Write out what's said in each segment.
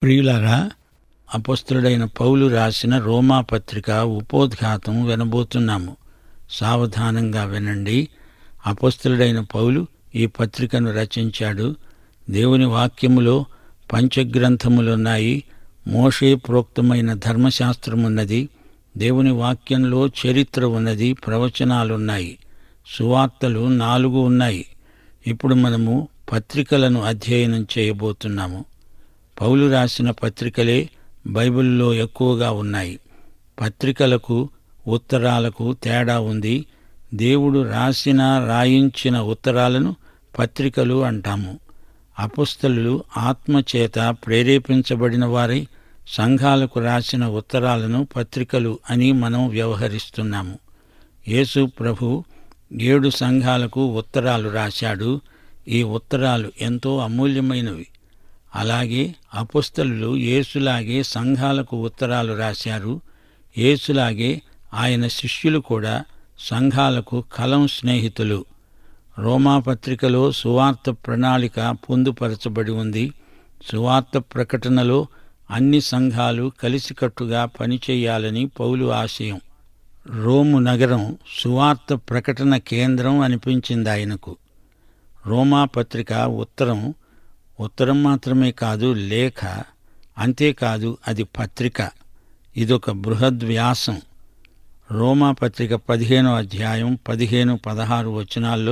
ప్రియులారా అపస్తుడైన పౌలు రాసిన రోమా పత్రిక ఉపోద్ఘాతం వినబోతున్నాము సావధానంగా వినండి అపస్తుడైన పౌలు ఈ పత్రికను రచించాడు దేవుని వాక్యములో పంచగ్రంథములున్నాయి మోషే ప్రోక్తమైన ధర్మశాస్త్రమున్నది దేవుని వాక్యంలో చరిత్ర ఉన్నది ప్రవచనాలున్నాయి సువార్తలు నాలుగు ఉన్నాయి ఇప్పుడు మనము పత్రికలను అధ్యయనం చేయబోతున్నాము పౌలు రాసిన పత్రికలే బైబిల్లో ఎక్కువగా ఉన్నాయి పత్రికలకు ఉత్తరాలకు తేడా ఉంది దేవుడు రాసిన రాయించిన ఉత్తరాలను పత్రికలు అంటాము అపుస్తలు ఆత్మచేత ప్రేరేపించబడిన వారై సంఘాలకు రాసిన ఉత్తరాలను పత్రికలు అని మనం వ్యవహరిస్తున్నాము యేసు ప్రభు ఏడు సంఘాలకు ఉత్తరాలు రాశాడు ఈ ఉత్తరాలు ఎంతో అమూల్యమైనవి అలాగే అపుస్తలు యేసులాగే సంఘాలకు ఉత్తరాలు రాశారు యేసులాగే ఆయన శిష్యులు కూడా సంఘాలకు కలం స్నేహితులు రోమా పత్రికలో సువార్త ప్రణాళిక పొందుపరచబడి ఉంది సువార్త ప్రకటనలో అన్ని సంఘాలు కలిసికట్టుగా పనిచేయాలని పౌలు ఆశయం రోము నగరం సువార్త ప్రకటన కేంద్రం అనిపించింది ఆయనకు రోమా పత్రిక ఉత్తరం ఉత్తరం మాత్రమే కాదు లేఖ అంతేకాదు అది పత్రిక ఇదొక బృహద్వ్యాసం రోమా పత్రిక పదిహేనో అధ్యాయం పదిహేను పదహారు వచనాల్లో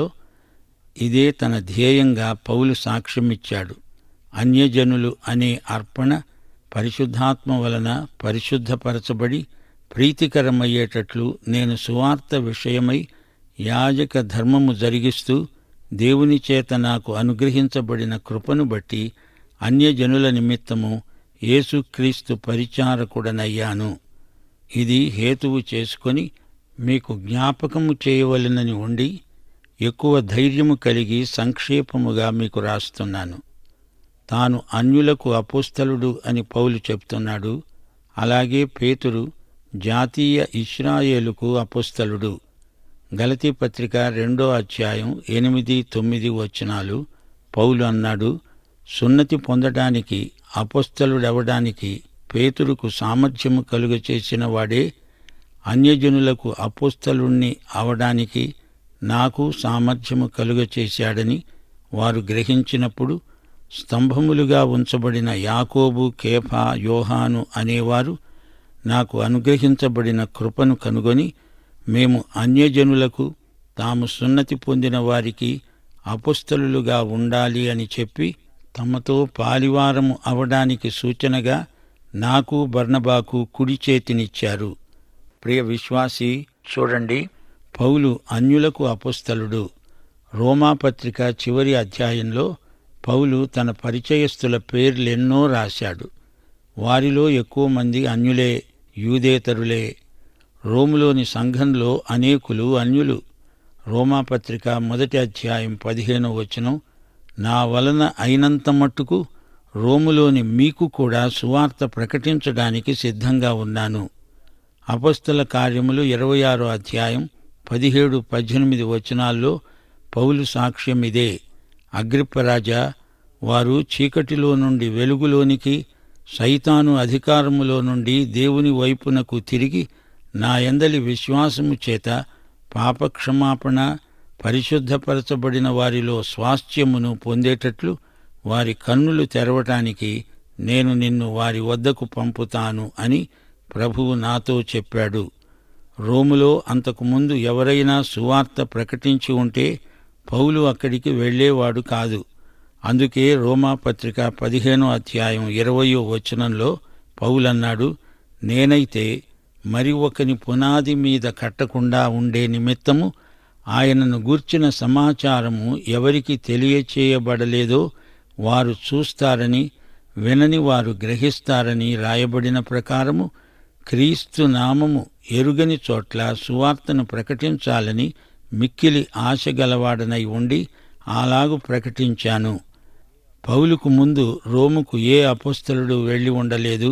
ఇదే తన ధ్యేయంగా పౌలు సాక్ష్యమిచ్చాడు అన్యజనులు అనే అర్పణ పరిశుద్ధాత్మ వలన పరిశుద్ధపరచబడి ప్రీతికరమయ్యేటట్లు నేను సువార్త విషయమై యాజక ధర్మము జరిగిస్తూ దేవుని చేత నాకు అనుగ్రహించబడిన కృపను బట్టి అన్యజనుల నిమిత్తము యేసుక్రీస్తు పరిచారకుడనయ్యాను ఇది హేతువు చేసుకొని మీకు జ్ఞాపకము చేయవలనని ఉండి ఎక్కువ ధైర్యము కలిగి సంక్షేపముగా మీకు రాస్తున్నాను తాను అన్యులకు అపుస్తలుడు అని పౌలు చెప్తున్నాడు అలాగే పేతురు జాతీయ ఇస్రాయేలుకు అపుస్తలుడు గలతీ పత్రిక రెండో అధ్యాయం ఎనిమిది తొమ్మిది వచనాలు పౌలు అన్నాడు సున్నతి పొందడానికి అపుస్తలుడవడానికి పేతురుకు సామర్థ్యము కలుగచేసిన వాడే అన్యజనులకు అపుస్తలుణ్ణి అవడానికి నాకు సామర్థ్యము కలుగచేశాడని వారు గ్రహించినప్పుడు స్తంభములుగా ఉంచబడిన యాకోబు కేఫా యోహాను అనేవారు నాకు అనుగ్రహించబడిన కృపను కనుగొని మేము అన్యజనులకు తాము సున్నతి పొందిన వారికి అపుస్తలులుగా ఉండాలి అని చెప్పి తమతో పాలివారము అవడానికి సూచనగా నాకు బర్నబాకు కుడి చేతినిచ్చారు ప్రియ విశ్వాసి చూడండి పౌలు అన్యులకు అపుస్తలుడు రోమాపత్రిక చివరి అధ్యాయంలో పౌలు తన పరిచయస్థుల పేర్లెన్నో రాశాడు వారిలో ఎక్కువ మంది అన్యులే యూదేతరులే రోములోని సంఘంలో అనేకులు అన్యులు రోమాపత్రిక మొదటి అధ్యాయం పదిహేనో వచనం నా వలన అయినంత మట్టుకు రోములోని మీకు కూడా సువార్త ప్రకటించడానికి సిద్ధంగా ఉన్నాను అపస్తుల కార్యములు ఇరవై ఆరో అధ్యాయం పదిహేడు పద్దెనిమిది వచనాల్లో పౌలు సాక్ష్యం ఇదే అగ్రిప్పరాజా వారు చీకటిలో నుండి వెలుగులోనికి సైతాను అధికారములో నుండి దేవుని వైపునకు తిరిగి నా యందలి విశ్వాసము చేత పాపక్షమాపణ పరిశుద్ధపరచబడిన వారిలో స్వాస్థ్యమును పొందేటట్లు వారి కన్నులు తెరవటానికి నేను నిన్ను వారి వద్దకు పంపుతాను అని ప్రభువు నాతో చెప్పాడు రోములో అంతకుముందు ఎవరైనా సువార్త ప్రకటించి ఉంటే పౌలు అక్కడికి వెళ్లేవాడు కాదు అందుకే రోమా పత్రిక పదిహేనో అధ్యాయం ఇరవయో వచనంలో పౌలన్నాడు నేనైతే మరి ఒకని పునాది మీద కట్టకుండా ఉండే నిమిత్తము ఆయనను గూర్చిన సమాచారము ఎవరికి తెలియచేయబడలేదో వారు చూస్తారని వినని వారు గ్రహిస్తారని రాయబడిన ప్రకారము క్రీస్తు నామము ఎరుగని చోట్ల సువార్తను ప్రకటించాలని మిక్కిలి ఆశగలవాడనై ఉండి అలాగు ప్రకటించాను పౌలుకు ముందు రోముకు ఏ అపస్తలుడు వెళ్లి ఉండలేదు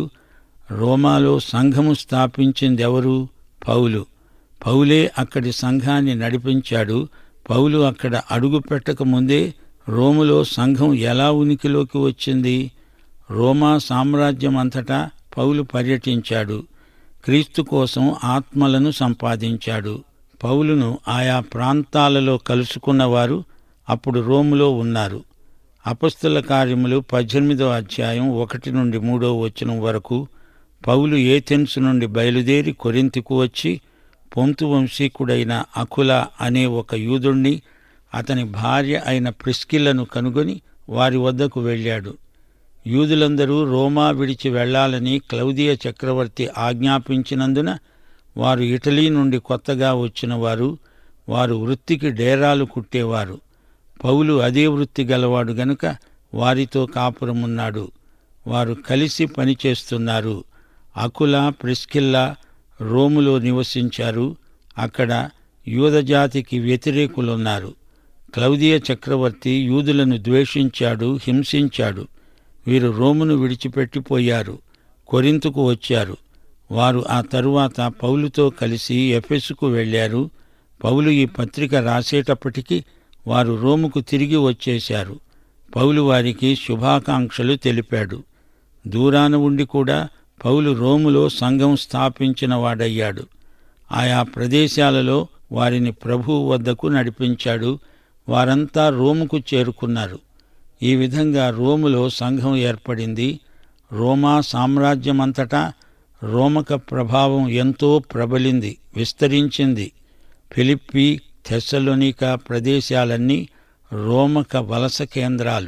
రోమాలో సంఘము స్థాపించిందెవరు పౌలు పౌలే అక్కడి సంఘాన్ని నడిపించాడు పౌలు అక్కడ అడుగు పెట్టక ముందే రోములో సంఘం ఎలా ఉనికిలోకి వచ్చింది రోమా సామ్రాజ్యం అంతటా పౌలు పర్యటించాడు క్రీస్తు కోసం ఆత్మలను సంపాదించాడు పౌలును ఆయా ప్రాంతాలలో కలుసుకున్నవారు అప్పుడు రోములో ఉన్నారు అపస్తుల కార్యములు పద్దెనిమిదో అధ్యాయం ఒకటి నుండి మూడో వచనం వరకు పౌలు ఏథెన్స్ నుండి బయలుదేరి కొరింతికు వచ్చి పొంతు వంశీకుడైన అకుల అనే ఒక యూదుణ్ణి అతని భార్య అయిన ప్రిస్కిల్లను కనుగొని వారి వద్దకు వెళ్ళాడు యూదులందరూ రోమా విడిచి వెళ్లాలని క్లౌదియ చక్రవర్తి ఆజ్ఞాపించినందున వారు ఇటలీ నుండి కొత్తగా వచ్చిన వారు వారు వృత్తికి డేరాలు కుట్టేవారు పౌలు అదే వృత్తి గలవాడు గనుక వారితో కాపురమున్నాడు వారు కలిసి పనిచేస్తున్నారు అకుల ప్రిస్కిల్లా రోములో నివసించారు అక్కడ యూదజాతికి వ్యతిరేకులున్నారు క్లౌదియ చక్రవర్తి యూదులను ద్వేషించాడు హింసించాడు వీరు రోమును విడిచిపెట్టిపోయారు కొరింతుకు వచ్చారు వారు ఆ తరువాత పౌలుతో కలిసి ఎఫెసుకు వెళ్లారు పౌలు ఈ పత్రిక రాసేటప్పటికి వారు రోముకు తిరిగి వచ్చేశారు పౌలు వారికి శుభాకాంక్షలు తెలిపాడు దూరాన ఉండి కూడా పౌలు రోములో సంఘం స్థాపించిన వాడయ్యాడు ఆయా ప్రదేశాలలో వారిని ప్రభువు వద్దకు నడిపించాడు వారంతా రోముకు చేరుకున్నారు ఈ విధంగా రోములో సంఘం ఏర్పడింది రోమా సామ్రాజ్యమంతటా రోమక ప్రభావం ఎంతో ప్రబలింది విస్తరించింది ఫిలిప్పి థెస్సలోనిక ప్రదేశాలన్నీ రోమక వలస కేంద్రాలు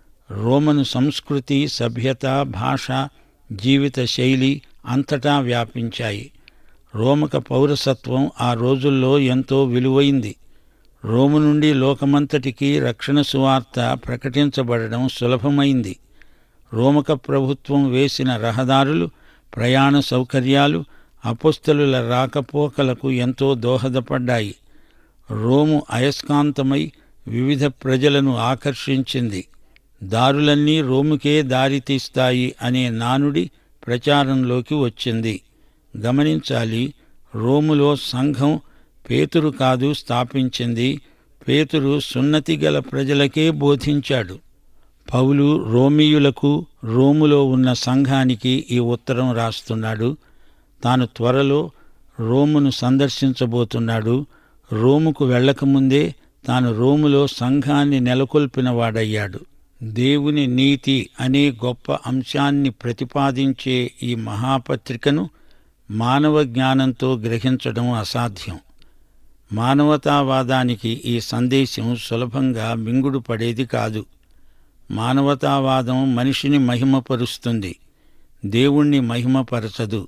రోమను సంస్కృతి సభ్యత భాష జీవిత శైలి అంతటా వ్యాపించాయి రోమక పౌరసత్వం ఆ రోజుల్లో ఎంతో విలువైంది రోము నుండి లోకమంతటికి రక్షణ సువార్త ప్రకటించబడడం సులభమైంది రోమక ప్రభుత్వం వేసిన రహదారులు ప్రయాణ సౌకర్యాలు అపుస్తలుల రాకపోకలకు ఎంతో దోహదపడ్డాయి రోము అయస్కాంతమై వివిధ ప్రజలను ఆకర్షించింది దారులన్నీ రోముకే దారితీస్తాయి అనే నానుడి ప్రచారంలోకి వచ్చింది గమనించాలి రోములో సంఘం పేతురు కాదు స్థాపించింది పేతురు సున్నతి గల ప్రజలకే బోధించాడు పౌలు రోమియులకు రోములో ఉన్న సంఘానికి ఈ ఉత్తరం రాస్తున్నాడు తాను త్వరలో రోమును సందర్శించబోతున్నాడు రోముకు వెళ్ళకముందే తాను రోములో సంఘాన్ని నెలకొల్పిన వాడయ్యాడు దేవుని నీతి అనే గొప్ప అంశాన్ని ప్రతిపాదించే ఈ మహాపత్రికను మానవ జ్ఞానంతో గ్రహించడం అసాధ్యం మానవతావాదానికి ఈ సందేశం సులభంగా మింగుడు పడేది కాదు మానవతావాదం మనిషిని మహిమపరుస్తుంది దేవుణ్ణి మహిమపరచదు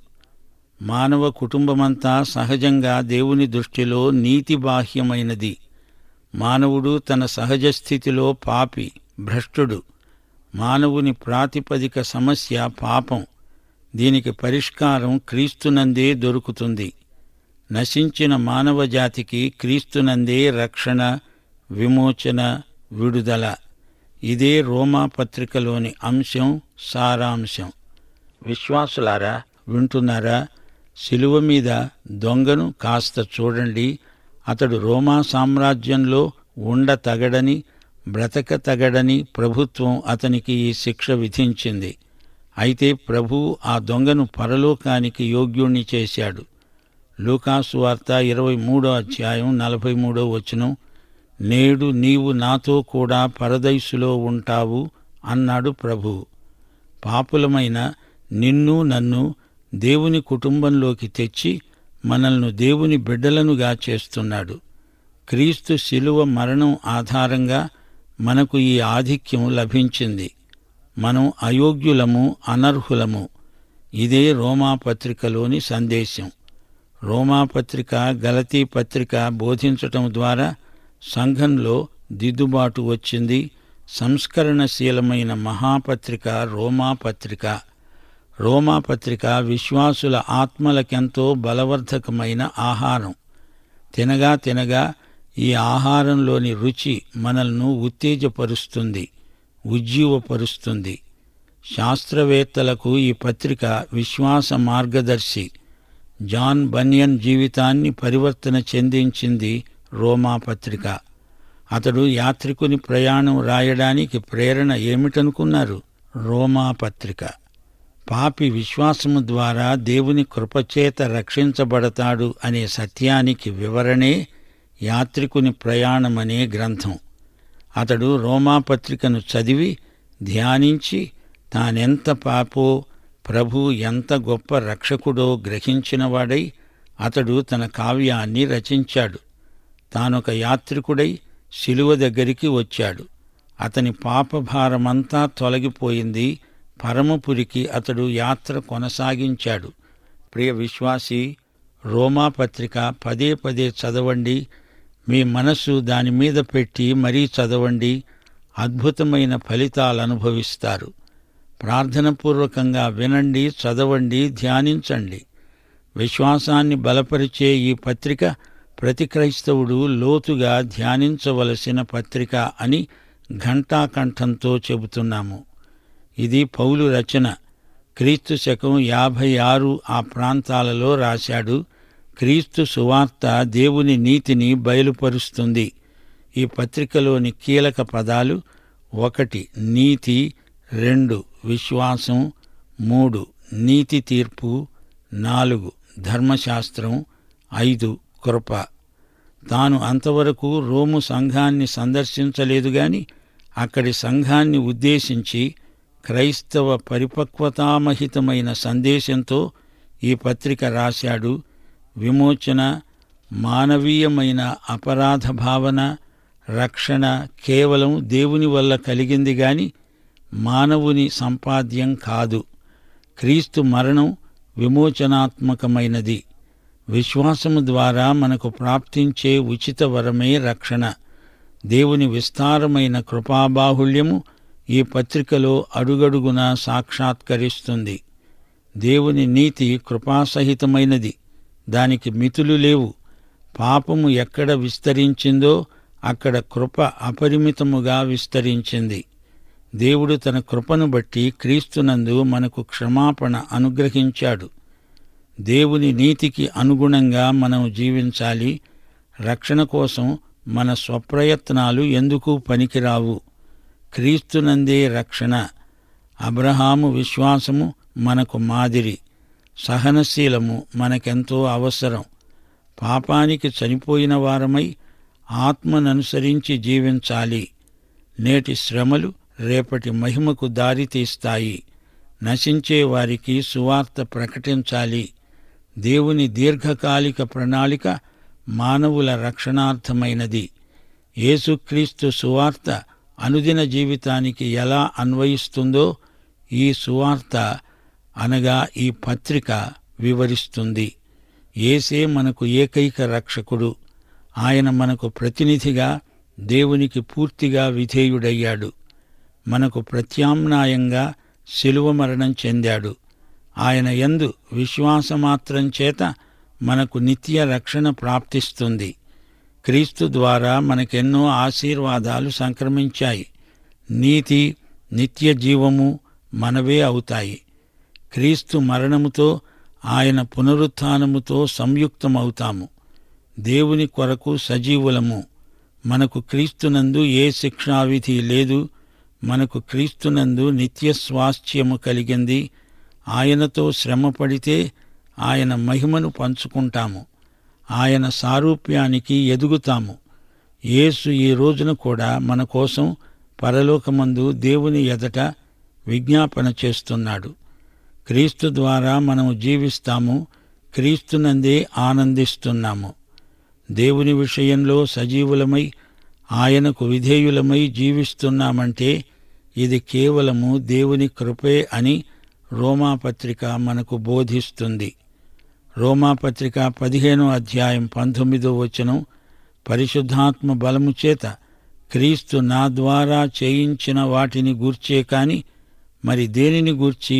మానవ కుటుంబమంతా సహజంగా దేవుని దృష్టిలో నీతిబాహ్యమైనది మానవుడు తన సహజ స్థితిలో పాపి భ్రష్టుడు మానవుని ప్రాతిపదిక సమస్య పాపం దీనికి పరిష్కారం క్రీస్తునందే దొరుకుతుంది నశించిన మానవ జాతికి క్రీస్తునందే రక్షణ విమోచన విడుదల ఇదే రోమా పత్రికలోని అంశం సారాంశం విశ్వాసులారా వింటున్నారా శిలువ మీద దొంగను కాస్త చూడండి అతడు రోమా సామ్రాజ్యంలో ఉండ తగడని బ్రతక తగడని ప్రభుత్వం అతనికి ఈ శిక్ష విధించింది అయితే ప్రభువు ఆ దొంగను పరలోకానికి యోగ్యుణ్ణి చేశాడు లూకాసు వార్త ఇరవై మూడో అధ్యాయం నలభై మూడో వచనం నేడు నీవు నాతో కూడా పరదైసులో ఉంటావు అన్నాడు ప్రభువు పాపులమైన నిన్ను నన్ను దేవుని కుటుంబంలోకి తెచ్చి మనల్ని దేవుని బిడ్డలనుగా చేస్తున్నాడు క్రీస్తు శిలువ మరణం ఆధారంగా మనకు ఈ ఆధిక్యం లభించింది మనం అయోగ్యులము అనర్హులము ఇదే రోమా పత్రికలోని సందేశం రోమా పత్రిక గలతీ పత్రిక బోధించటం ద్వారా సంఘంలో దిద్దుబాటు వచ్చింది సంస్కరణశీలమైన మహాపత్రిక రోమా పత్రిక రోమా పత్రిక విశ్వాసుల ఆత్మలకెంతో బలవర్ధకమైన ఆహారం తినగా తినగా ఈ ఆహారంలోని రుచి మనల్ని ఉత్తేజపరుస్తుంది ఉజ్జీవపరుస్తుంది శాస్త్రవేత్తలకు ఈ పత్రిక విశ్వాస మార్గదర్శి జాన్ బనియన్ జీవితాన్ని పరివర్తన చెందించింది రోమా పత్రిక అతడు యాత్రికుని ప్రయాణం రాయడానికి ప్రేరణ ఏమిటనుకున్నారు రోమా పత్రిక పాపి విశ్వాసము ద్వారా దేవుని కృపచేత రక్షించబడతాడు అనే సత్యానికి వివరణే యాత్రికుని ప్రయాణమనే గ్రంథం అతడు రోమాపత్రికను చదివి ధ్యానించి తానెంత పాపో ప్రభు ఎంత గొప్ప రక్షకుడో గ్రహించినవాడై అతడు తన కావ్యాన్ని రచించాడు తానొక యాత్రికుడై శిలువ దగ్గరికి వచ్చాడు అతని పాపభారమంతా తొలగిపోయింది పరమపురికి అతడు యాత్ర కొనసాగించాడు ప్రియ విశ్వాసి రోమా పత్రిక పదే పదే చదవండి మీ మనస్సు దాని మీద పెట్టి మరీ చదవండి అద్భుతమైన ఫలితాలు అనుభవిస్తారు ప్రార్థనపూర్వకంగా వినండి చదవండి ధ్యానించండి విశ్వాసాన్ని బలపరిచే ఈ పత్రిక ప్రతి క్రైస్తవుడు లోతుగా ధ్యానించవలసిన పత్రిక అని ఘంటాకంఠంతో చెబుతున్నాము ఇది పౌలు రచన క్రీస్తు శకం యాభై ఆరు ఆ ప్రాంతాలలో రాశాడు క్రీస్తు సువార్త దేవుని నీతిని బయలుపరుస్తుంది ఈ పత్రికలోని కీలక పదాలు ఒకటి నీతి రెండు విశ్వాసం మూడు నీతి తీర్పు నాలుగు ధర్మశాస్త్రం ఐదు కృప తాను అంతవరకు రోము సంఘాన్ని సందర్శించలేదు గాని అక్కడి సంఘాన్ని ఉద్దేశించి క్రైస్తవ పరిపక్వతామహితమైన సందేశంతో ఈ పత్రిక రాశాడు విమోచన మానవీయమైన అపరాధ భావన రక్షణ కేవలం దేవుని వల్ల కలిగింది గాని మానవుని సంపాద్యం కాదు క్రీస్తు మరణం విమోచనాత్మకమైనది విశ్వాసము ద్వారా మనకు ప్రాప్తించే ఉచిత వరమే రక్షణ దేవుని విస్తారమైన కృపాబాహుళ్యము ఈ పత్రికలో అడుగడుగునా సాక్షాత్కరిస్తుంది దేవుని నీతి కృపాసహితమైనది దానికి మితులు లేవు పాపము ఎక్కడ విస్తరించిందో అక్కడ కృప అపరిమితముగా విస్తరించింది దేవుడు తన కృపను బట్టి క్రీస్తునందు మనకు క్షమాపణ అనుగ్రహించాడు దేవుని నీతికి అనుగుణంగా మనం జీవించాలి రక్షణ కోసం మన స్వప్రయత్నాలు ఎందుకు పనికిరావు క్రీస్తునందే రక్షణ అబ్రహాము విశ్వాసము మనకు మాదిరి సహనశీలము మనకెంతో అవసరం పాపానికి చనిపోయిన వారమై ఆత్మననుసరించి జీవించాలి నేటి శ్రమలు రేపటి మహిమకు దారితీస్తాయి నశించే వారికి సువార్త ప్రకటించాలి దేవుని దీర్ఘకాలిక ప్రణాళిక మానవుల రక్షణార్థమైనది యేసుక్రీస్తు సువార్త అనుదిన జీవితానికి ఎలా అన్వయిస్తుందో ఈ సువార్త అనగా ఈ పత్రిక వివరిస్తుంది ఏసే మనకు ఏకైక రక్షకుడు ఆయన మనకు ప్రతినిధిగా దేవునికి పూర్తిగా విధేయుడయ్యాడు మనకు ప్రత్యామ్నాయంగా శిలువ మరణం చెందాడు ఆయన యందు విశ్వాసమాత్రం చేత మనకు నిత్య రక్షణ ప్రాప్తిస్తుంది క్రీస్తు ద్వారా మనకెన్నో ఆశీర్వాదాలు సంక్రమించాయి నీతి నిత్య జీవము మనవే అవుతాయి క్రీస్తు మరణముతో ఆయన పునరుత్థానముతో సంయుక్తమవుతాము దేవుని కొరకు సజీవులము మనకు క్రీస్తునందు ఏ శిక్షావిధి లేదు మనకు క్రీస్తునందు నిత్య స్వాస్థ్యము కలిగింది ఆయనతో శ్రమపడితే ఆయన మహిమను పంచుకుంటాము ఆయన సారూప్యానికి ఎదుగుతాము యేసు ఈ రోజున కూడా మన కోసం పరలోకమందు దేవుని ఎదట విజ్ఞాపన చేస్తున్నాడు క్రీస్తు ద్వారా మనము జీవిస్తాము క్రీస్తునందే ఆనందిస్తున్నాము దేవుని విషయంలో సజీవులమై ఆయనకు విధేయులమై జీవిస్తున్నామంటే ఇది కేవలము దేవుని కృపే అని రోమాపత్రిక మనకు బోధిస్తుంది రోమాపత్రిక పదిహేనో అధ్యాయం పంతొమ్మిదో వచనం పరిశుద్ధాత్మ బలము చేత క్రీస్తు నా ద్వారా చేయించిన వాటిని గూర్చే కాని మరి దేనిని గూర్చి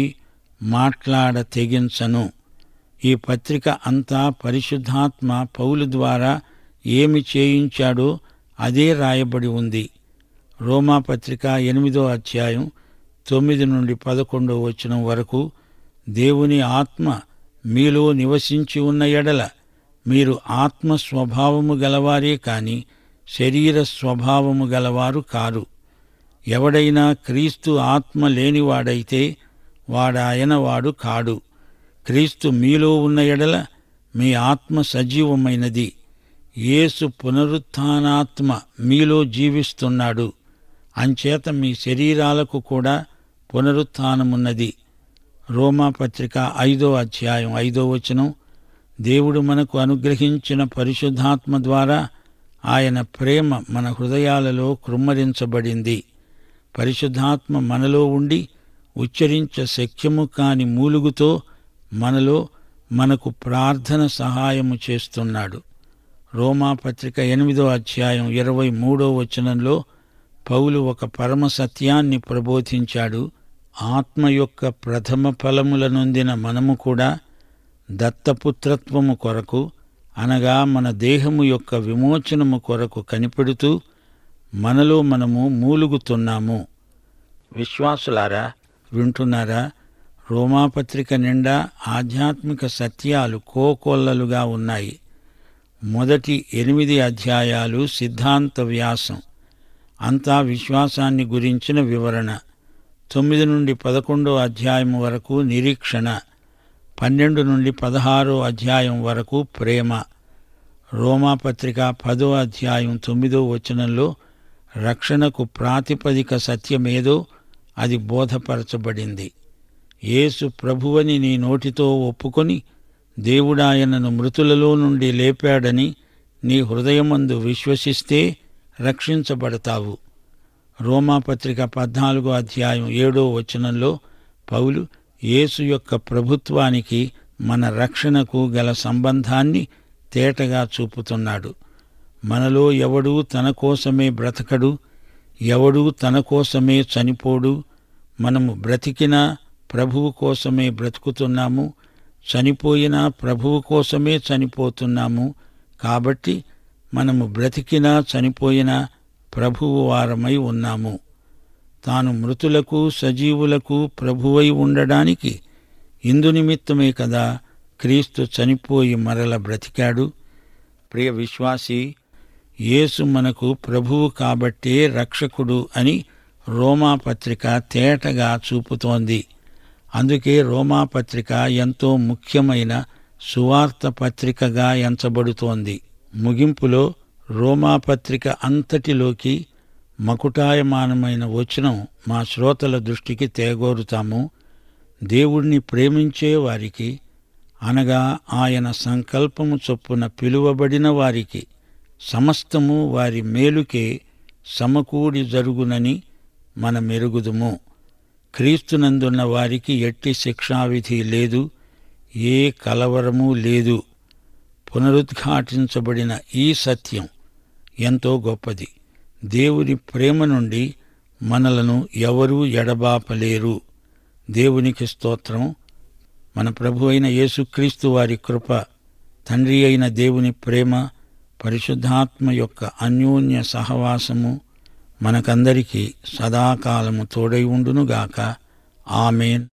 మాట్లాడ తెగించను ఈ పత్రిక అంతా పరిశుద్ధాత్మ పౌలు ద్వారా ఏమి చేయించాడో అదే రాయబడి ఉంది రోమా పత్రిక ఎనిమిదో అధ్యాయం తొమ్మిది నుండి పదకొండో వచనం వరకు దేవుని ఆత్మ మీలో నివసించి ఉన్న ఎడల మీరు ఆత్మ స్వభావము గలవారే కాని శరీర స్వభావము గలవారు కారు ఎవడైనా క్రీస్తు ఆత్మ లేనివాడైతే వాడాయన వాడు కాడు క్రీస్తు మీలో ఉన్న ఎడల మీ ఆత్మ సజీవమైనది యేసు పునరుత్థానాత్మ మీలో జీవిస్తున్నాడు అంచేత మీ శరీరాలకు కూడా పునరుత్థానమున్నది రోమాపత్రిక ఐదో అధ్యాయం ఐదో వచనం దేవుడు మనకు అనుగ్రహించిన పరిశుద్ధాత్మ ద్వారా ఆయన ప్రేమ మన హృదయాలలో కృమ్మరించబడింది పరిశుద్ధాత్మ మనలో ఉండి ఉచ్చరించ శక్యము కాని మూలుగుతో మనలో మనకు ప్రార్థన సహాయము చేస్తున్నాడు రోమాపత్రిక ఎనిమిదో అధ్యాయం ఇరవై మూడో వచనంలో పౌలు ఒక పరమ సత్యాన్ని ప్రబోధించాడు ఆత్మ యొక్క ప్రథమ ఫలముల నొందిన మనము కూడా దత్తపుత్రత్వము కొరకు అనగా మన దేహము యొక్క విమోచనము కొరకు కనిపెడుతూ మనలో మనము మూలుగుతున్నాము విశ్వాసులారా వింటున్నారా రోమాపత్రిక నిండా ఆధ్యాత్మిక సత్యాలు కోకొల్లలుగా ఉన్నాయి మొదటి ఎనిమిది అధ్యాయాలు సిద్ధాంత వ్యాసం అంతా విశ్వాసాన్ని గురించిన వివరణ తొమ్మిది నుండి పదకొండో అధ్యాయం వరకు నిరీక్షణ పన్నెండు నుండి పదహారో అధ్యాయం వరకు ప్రేమ రోమాపత్రిక పదో అధ్యాయం తొమ్మిదో వచనంలో రక్షణకు ప్రాతిపదిక సత్యమేదో అది బోధపరచబడింది యేసు ప్రభువని నీ నోటితో ఒప్పుకొని దేవుడాయనను మృతులలో నుండి లేపాడని నీ హృదయమందు విశ్వసిస్తే రక్షించబడతావు రోమాపత్రిక పద్నాలుగో అధ్యాయం ఏడో వచనంలో పౌలు యేసు యొక్క ప్రభుత్వానికి మన రక్షణకు గల సంబంధాన్ని తేటగా చూపుతున్నాడు మనలో ఎవడూ తన కోసమే బ్రతకడు ఎవడూ తన కోసమే చనిపోడు మనము బ్రతికినా ప్రభువు కోసమే బ్రతుకుతున్నాము చనిపోయినా ప్రభువు కోసమే చనిపోతున్నాము కాబట్టి మనము బ్రతికినా చనిపోయినా ప్రభువు వారమై ఉన్నాము తాను మృతులకు సజీవులకు ప్రభువై ఉండడానికి ఇందు నిమిత్తమే కదా క్రీస్తు చనిపోయి మరల బ్రతికాడు ప్రియ విశ్వాసి యేసు మనకు ప్రభువు కాబట్టే రక్షకుడు అని రోమాపత్రిక తేటగా చూపుతోంది అందుకే రోమాపత్రిక ఎంతో ముఖ్యమైన సువార్త పత్రికగా ఎంచబడుతోంది ముగింపులో రోమాపత్రిక అంతటిలోకి మకుటాయమానమైన వచనం మా శ్రోతల దృష్టికి తేగోరుతాము దేవుణ్ణి ప్రేమించే వారికి అనగా ఆయన సంకల్పము చొప్పున పిలువబడిన వారికి సమస్తము వారి మేలుకే సమకూడి జరుగునని మన మెరుగుదుము క్రీస్తునందున్న వారికి ఎట్టి శిక్షావిధి లేదు ఏ కలవరము లేదు పునరుద్ఘాటించబడిన ఈ సత్యం ఎంతో గొప్పది దేవుని ప్రేమ నుండి మనలను ఎవరూ ఎడబాపలేరు దేవునికి స్తోత్రం మన ప్రభు అయిన యేసుక్రీస్తు వారి కృప తండ్రి అయిన దేవుని ప్రేమ పరిశుద్ధాత్మ యొక్క అన్యోన్య సహవాసము మనకందరికీ సదాకాలము తోడై ఉండునుగాక ఆమెన్